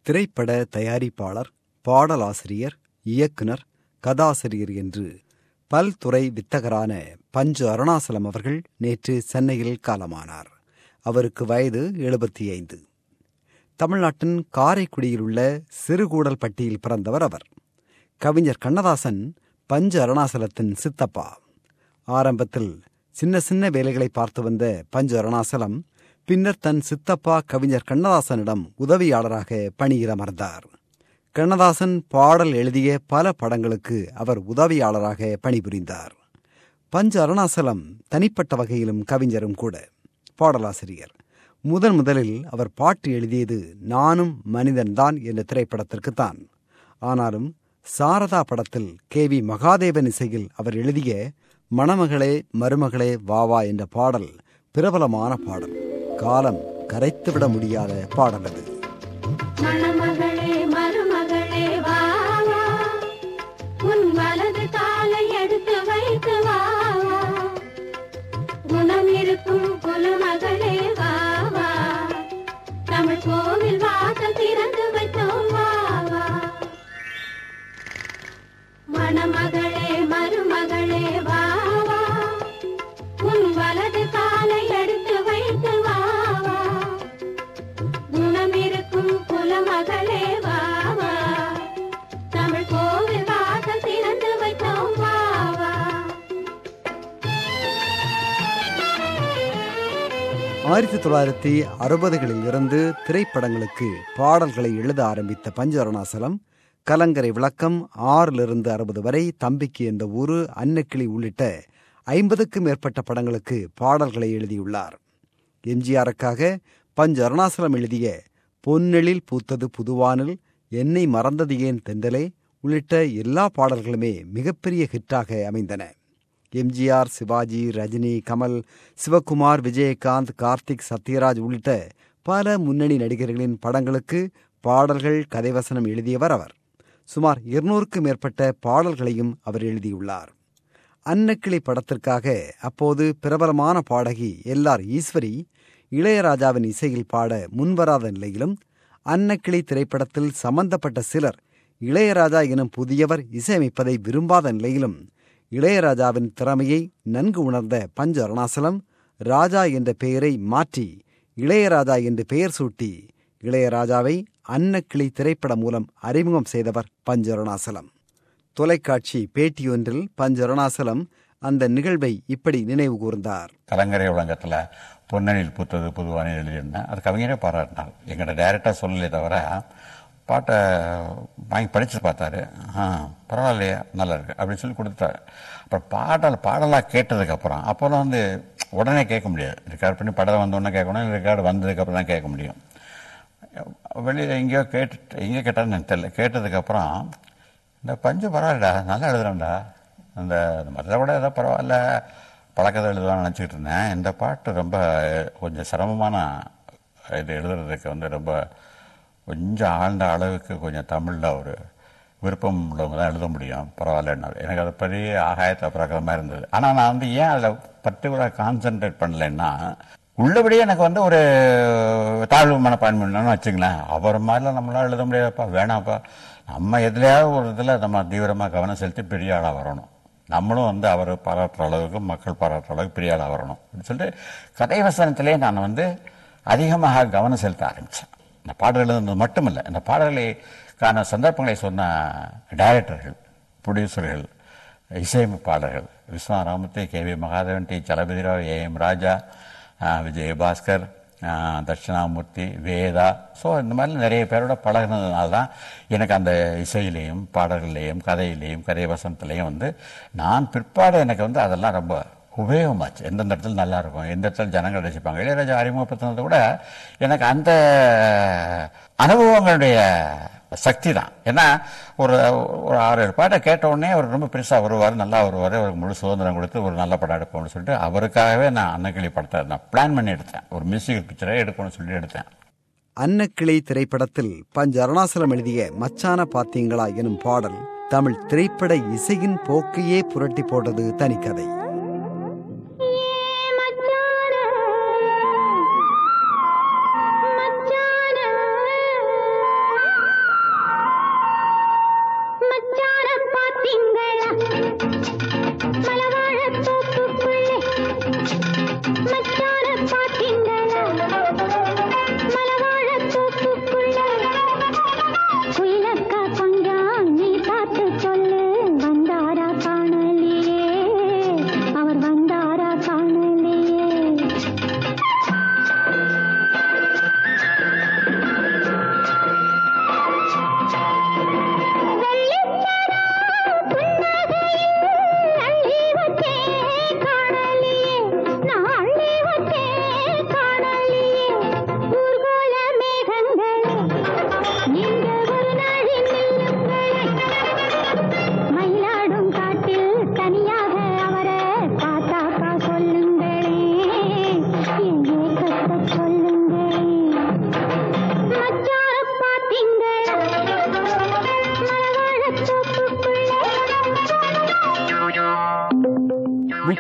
திரைப்பட தயாரிப்பாளர் பாடலாசிரியர் இயக்குனர் கதாசிரியர் என்று பல்துறை வித்தகரான பஞ்சு அருணாசலம் அவர்கள் நேற்று சென்னையில் காலமானார் அவருக்கு வயது எழுபத்தி ஐந்து தமிழ்நாட்டின் காரைக்குடியில் உள்ள சிறுகூடல்பட்டியில் பிறந்தவர் அவர் கவிஞர் கண்ணதாசன் பஞ்சு அருணாசலத்தின் சித்தப்பா ஆரம்பத்தில் சின்ன சின்ன வேலைகளை பார்த்து வந்த பஞ்சு அருணாசலம் பின்னர் தன் சித்தப்பா கவிஞர் கண்ணதாசனிடம் உதவியாளராக பணியிடமர்ந்தார் கண்ணதாசன் பாடல் எழுதிய பல படங்களுக்கு அவர் உதவியாளராக பணிபுரிந்தார் பஞ்ச அருணாசலம் தனிப்பட்ட வகையிலும் கவிஞரும் கூட பாடலாசிரியர் முதன் முதலில் அவர் பாட்டு எழுதியது நானும் மனிதன்தான் என்ற திரைப்படத்திற்குத்தான் ஆனாலும் சாரதா படத்தில் கே வி மகாதேவன் இசையில் அவர் எழுதிய மணமகளே மருமகளே வாவா என்ற பாடல் பிரபலமான பாடல் காலம் கரைத்துவிட முடியாத பாடல் அது மணமகளே மருமகளே வா வா. உன் வலது காலை எடுத்து வைத்து வா வா. குணம் இருக்கும் குலமகளே வா வா. தமிழ் கோவில் வாசல் திறந்து வைத்தோம் வா வா. மணமகளே மருமகளே வா வா. உன் வலது காலை எடுத்து வைத்து வா வா. குணமிருக்கும் குலமகளே வா வா. தமிழ் கோவில் வாசல் திறந்து வைத்தோம் வா வா. ஆயிரத்தி தொள்ளாயிரத்தி அறுபதுகளில் இருந்து திரைப்படங்களுக்கு பாடல்களை எழுத ஆரம்பித்த பஞ்ச அருணாசலம் கலங்கரை விளக்கம் ஆறிலிருந்து அறுபது வரை தம்பிக்கு என்ற ஊரு அன்னக்கிளி உள்ளிட்ட ஐம்பதுக்கும் மேற்பட்ட படங்களுக்கு பாடல்களை எழுதியுள்ளார் எம்ஜிஆருக்காக பஞ்ச அருணாசலம் எழுதிய பொன்னெழில் பூத்தது புதுவானில் என்னை மறந்தது ஏன் தென்றலே உள்ளிட்ட எல்லா பாடல்களுமே மிகப்பெரிய ஹிட்டாக அமைந்தன எம்ஜிஆர் சிவாஜி ரஜினி கமல் சிவகுமார் விஜயகாந்த் கார்த்திக் சத்யராஜ் உள்ளிட்ட பல முன்னணி நடிகர்களின் படங்களுக்கு பாடல்கள் கதைவசனம் எழுதியவர் அவர் சுமார் இருநூறுக்கும் மேற்பட்ட பாடல்களையும் அவர் எழுதியுள்ளார் அன்னக்கிளி படத்திற்காக அப்போது பிரபலமான பாடகி எல்ஆர் ஈஸ்வரி இளையராஜாவின் இசையில் பாட முன்வராத நிலையிலும் அன்னக்கிளி திரைப்படத்தில் சம்பந்தப்பட்ட சிலர் இளையராஜா எனும் புதியவர் இசையமைப்பதை விரும்பாத நிலையிலும் இளையராஜாவின் திறமையை நன்கு உணர்ந்த பஞ்ச அருணாசலம் ராஜா என்ற பெயரை மாற்றி இளையராஜா என்று பெயர் சூட்டி இளையராஜாவை அன்னக்கிளி திரைப்படம் மூலம் அறிமுகம் செய்தவர் பஞ்ச அருணாசலம் தொலைக்காட்சி பேட்டியொன்றில் பஞ்ச அருணாசலம் அந்த நிகழ்வை இப்படி நினைவு கூர்ந்தார் கலங்கரை உலகத்தில் பொன்னணியில் பூத்தது புதுவானே எழுதியிருந்தேன் அது கவிஞரே பாராட்டினார் எங்கிட்ட டைரக்டாக சொல்லலே தவிர பாட்டை வாங்கி படித்து பார்த்தாரு ஆ பரவாயில்லையே நல்லா இருக்கு அப்படின்னு சொல்லி கொடுத்தாரு அப்புறம் பாடல் பாடலாக கேட்டதுக்கப்புறம் அப்போல்லாம் வந்து உடனே கேட்க முடியாது ரெக்கார்ட் பண்ணி படம் வந்தோடனே கேட்கணும் ரெக்கார்டு வந்ததுக்கப்புறம் தான் கேட்க முடியும் வெளியில் எங்கேயோ கேட்டு எங்கே கேட்டான்னு எனக்கு தெரியல கேட்டதுக்கப்புறம் இந்த பஞ்சு பரவாயில்லடா நல்லா எழுதுறேன்டா அந்த மற்ற விட ஏதோ பரவாயில்ல பழக்கத்தை எழுதுவான்னு நினச்சிக்கிட்டு இருந்தேன் இந்த பாட்டு ரொம்ப கொஞ்சம் சிரமமான இது எழுதுறதுக்கு வந்து ரொம்ப கொஞ்சம் ஆழ்ந்த அளவுக்கு கொஞ்சம் தமிழில் ஒரு விருப்பம் உள்ளவங்க தான் எழுத முடியும் பரவாயில்லன்னா எனக்கு அது பெரிய ஆகாயத்தை பிறக்கிற மாதிரி இருந்தது ஆனால் நான் வந்து ஏன் அதில் பர்டிகுலராக கான்சென்ட்ரேட் பண்ணலைன்னா உள்ளபடியே எனக்கு வந்து ஒரு தாழ்வு மனப்பான்மைன்னு வச்சுங்களேன் அவர் மாதிரிலாம் நம்மளால எழுத முடியாதுப்பா வேணாம்ப்பா நம்ம எதுலையாவது ஒரு இதில் நம்ம தீவிரமாக கவனம் செலுத்தி பெரிய ஆளாக வரணும் நம்மளும் வந்து அவர் பாராட்டுற அளவுக்கு மக்கள் பாராட்டுற அளவுக்கு பெரிய ஆளாக வரணும் அப்படின்னு சொல்லிட்டு கதை வசனத்திலே நான் வந்து அதிகமாக கவனம் செலுத்த ஆரம்பித்தேன் இந்த பாடல் எழுதுனது மட்டுமல்ல இந்த பாடல்களுக்கான சந்தர்ப்பங்களை சொன்ன டைரக்டர்கள் ப்ரொடியூசர்கள் இசையமைப்பாளர்கள் விஸ்வா ராமத்தை K V Mahadevan T Chalapathirao A M Raja Vijayabhaskar Dakshinamoorthy Veda so இந்த மாதிரி நிறைய பேரோட பழகினதுனால தான் எனக்கு அந்த இசையிலையும் பாடல்கள்லையும் கதையிலையும் கதை வசனத்துலையும் வந்து நான் பிற்பாடு எனக்கு வந்து அதெல்லாம் ரொம்ப உபயோகமாச்சு எந்தெந்த இடத்துல நல்லா இருக்கும் எந்த இடத்துல ஜனங்கள் ரசிப்பாங்க இளையராஜா அறிமுகப்படுத்தினதை விட எனக்கு அந்த அனுபவங்களுடைய சக்தி தான் ஏன்னா ஒரு ஒரு ஆறு ஏழு பாட்டை கேட்ட உடனே அவர் ரொம்ப பெருசாக வருவார் நல்லா வருவார் அவருக்கு முழு சுதந்திரம் கொடுத்து ஒரு நல்ல படம் எடுப்போம்னு சொல்லிட்டு அவருக்காகவே நான் அன்னக்கிளி படத்தை நான் பிளான் பண்ணி எடுத்தேன் ஒரு மியூசிக்கல் பிக்சரே எடுக்கணும்னு சொல்லி எடுத்தேன் அன்னக்கிளை திரைப்படத்தில் பஞ்ச அருணாசலம் எழுதிய மச்சான பாத்தீங்களா எனும் பாடல் தமிழ் திரைப்பட இசையின் போக்கையே புரட்டி போட்டது தனிக்கதை ஏ மச்சான மச்சான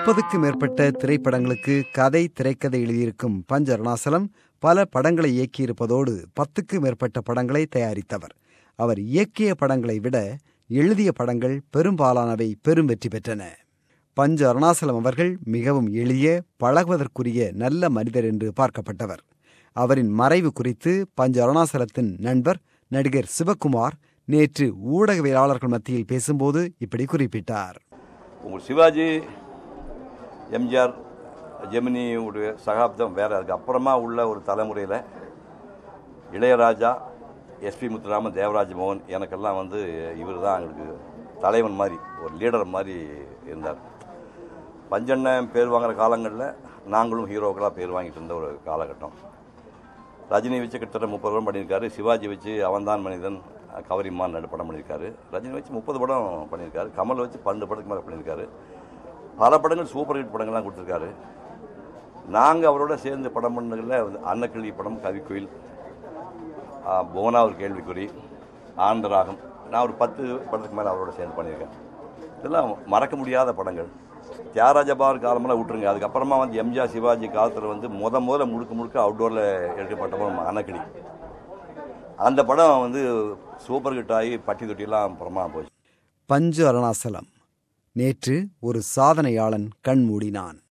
முப்பதுக்கும் மேற்பட்ட திரைப்படங்களுக்கு கதை திரைக்கதை எழுதியிருக்கும் பஞ்ச அருணாசலம் பல படங்களை இயக்கியிருப்பதோடு பத்துக்கும் மேற்பட்ட படங்களை தயாரித்தவர் அவர் இயக்கிய படங்களை விட எழுதிய படங்கள் பெரும்பாலானவை பெரும் வெற்றி பெற்றன பஞ்ச அருணாசலம் அவர்கள் மிகவும் எளிய பழகுவதற்குரிய நல்ல மனிதர் என்று பார்க்கப்பட்டவர் அவரின் மறைவு குறித்து பஞ்ச அருணாசலத்தின் நண்பர் நடிகர் சிவகுமார் நேற்று ஊடகவியலாளர்கள் மத்தியில் பேசும்போது இப்படி குறிப்பிட்டார் உங்கள் சிவாஜி எம்ஜிஆர் ஜெமினியுடைய சகாப்தம் வேற அதுக்கு அப்புறமா உள்ள ஒரு தலைமுறையில் இளையராஜா எஸ்பி முத்துராமன் தேவராஜ் மோகன் எனக்கெல்லாம் வந்து இவர் தான் எங்களுக்கு தலைவன் மாதிரி ஒரு லீடர் மாதிரி இருந்தார் பஞ்சண்ணன் பேர் வாங்குற காலங்களில் நாங்களும் ஹீரோக்களாக பேர் வாங்கிட்டு இருந்த ஒரு காலகட்டம் ரஜினி வச்சு கிட்டத்தட்ட முப்பது படம் பண்ணியிருக்காரு சிவாஜி வச்சு அவன்தான் மனிதன் கவரிமான் ரெண்டு படம் பண்ணியிருக்காரு ரஜினி வச்சு முப்பது படம் பண்ணியிருக்காரு கமல் வச்சு பன்னெண்டு படத்துக்கு மேலே பண்ணியிருக்காரு பல படங்கள் சூப்பர் ஹிட் படங்கள்லாம் கொடுத்துருக்காரு நாங்கள் அவரோட சேர்ந்து படம் பண்ணதில் வந்து அன்னக்கிளி படம் கவிக்குயில் ஆ, புவனா ஒரு கேள்விக்குறி ஆந்தராகம் நான் ஒரு பத்து படத்துக்கு மேலே அவரோட சேர்ந்து பண்ணியிருக்கேன் இதெல்லாம் மறக்க முடியாத படங்கள் தியாகராஜ பார் காலமெல்லாம் விட்டுருங்க அதுக்கப்புறமா வந்து எம்ஜிஆர் சிவாஜி காலத்தில் வந்து முத முதல்ல முழுக்க முழுக்க அவுட்டோரில் எடுக்கப்பட்ட படம் அன்னக்கிளி அந்த படம் வந்து சூப்பர் ஹிட் ஆகி பட்டி தொட்டியெல்லாம் அப்புறமா போச்சு பஞ்சு அருணாசலம் நேற்று ஒரு சாதனையாளன் கண் மூடினான்